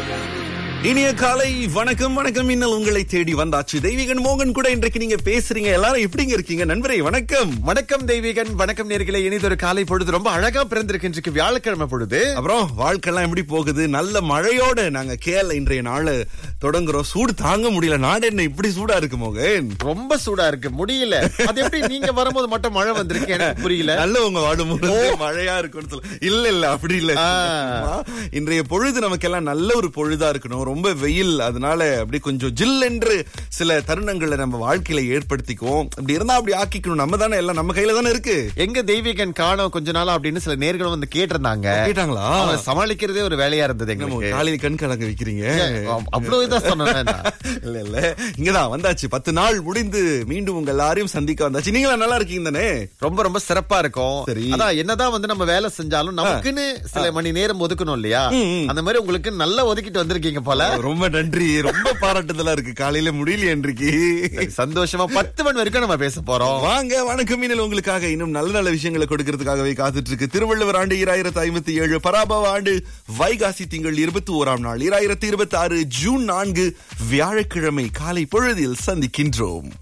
இனிய காலை வணக்கம் வணக்கம் இன்னல் உங்களை தேடி வந்தாச்சு தெய்வீகன் மோகன் கூட இன்றைக்கு நீங்க பேசுறீங்க எல்லாரும் எப்படிங்க இருக்கீங்க நண்பரே வணக்கம் வணக்கம் தெய்வீகன் வணக்கம் நேர்களே இனிதொரு காலை பொழுது ரொம்ப அழகா பிறந்திருக்கு இன்றைக்கு வியாழக்கிழமை பொழுது அப்புறம் வாழ்க்கைலாம் எப்படி போகுது நல்ல மழையோட நாங்க கேல இன்றைய நாள் தொடங்குறோம் சூடு தாங்க முடியல நாடு என்ன இப்படி சூடா இருக்கு மோகன் ரொம்ப சூடா இருக்கு முடியல அது எப்படி நீங்க வரும்போது மட்டும் மழை வந்திருக்கு எனக்கு புரியல நல்லவங்க வாடும்போது மழையா இருக்கும்னு சொல்ல இல்ல இல்ல அப்படி இல்ல ஆ. இன்றைய பொழுது நமக்கெல்லாம் நல்ல ஒரு பொழுதா இருக்கணும் ரொம்ப வெயில் அதனால அப்படி கொஞ்சம் ஜில் என்று சில தருணங்களை நம்ம வாழ்க்கையில ஏற்படுத்திக்குவோம் அப்படி இருந்தா அப்படி ஆக்கிக்கணும் நம்ம தானே எல்லாம் நம்ம கையில தானே இருக்கு எங்க தெய்வீகன் காணோம் கொஞ்ச நாளா அப்படின்னு சில நேர்களும் வந்து கேட்டிருந்தாங்க கேட்டாங்களா அவங்க சமாளிக்கிறதே ஒரு வேலையா இருந்தது நம்ம எங்களுக்கு காலையில கண் கலங்க வைக்கிறீங்க அவ்வளவு இதான் சொன்னேன் நான். இல்ல இல்ல இங்கதான் வந்தாச்சு பத்து நாள் முடிந்து மீண்டும் உங்க எல்லாரையும் சந்திக்க வந்தாச்சு நீங்களா நல்லா இருக்கீங்க தானே ரொம்ப ரொம்ப சிறப்பா இருக்கும் சரி. அதான் என்னதான் வந்து நம்ம வேலை செஞ்சாலும் நமக்குன்னு சில மணி நேரம் ஒதுக்கணும் இல்லையா அந்த மாதிரி உங்களுக்கு நல்லா ஒதுக்கிட்டு வந்திருக்கீங்க போல ரொம்ப நன்றி ரொம்ப பாராட்டுதலா இருக்கு காலையில முடியல இன்றைக்கு சந்தோஷமா பத்து மணி வரைக்கும் நம்ம பேச போறோம் வாங்க வணக்கம் மீனல் உங்களுக்காக இன்னும் நல்ல நல்ல விஷயங்களை கொடுக்கறதுக்காகவே காத்துட்டு இருக்கு திருவள்ளுவர் ஆண்டு இராயிரத்தி ஐம்பத்தி ஏழு பராபவ ஆண்டு வைகாசி திங்கள் இருபத்தி ஓராம் நாள் இராயிரத்தி இருபத்தி ஆறு ஜூன் நான்கு வியாழக்கிழமை காலை பொழுதில் சந்திக்கின்றோம்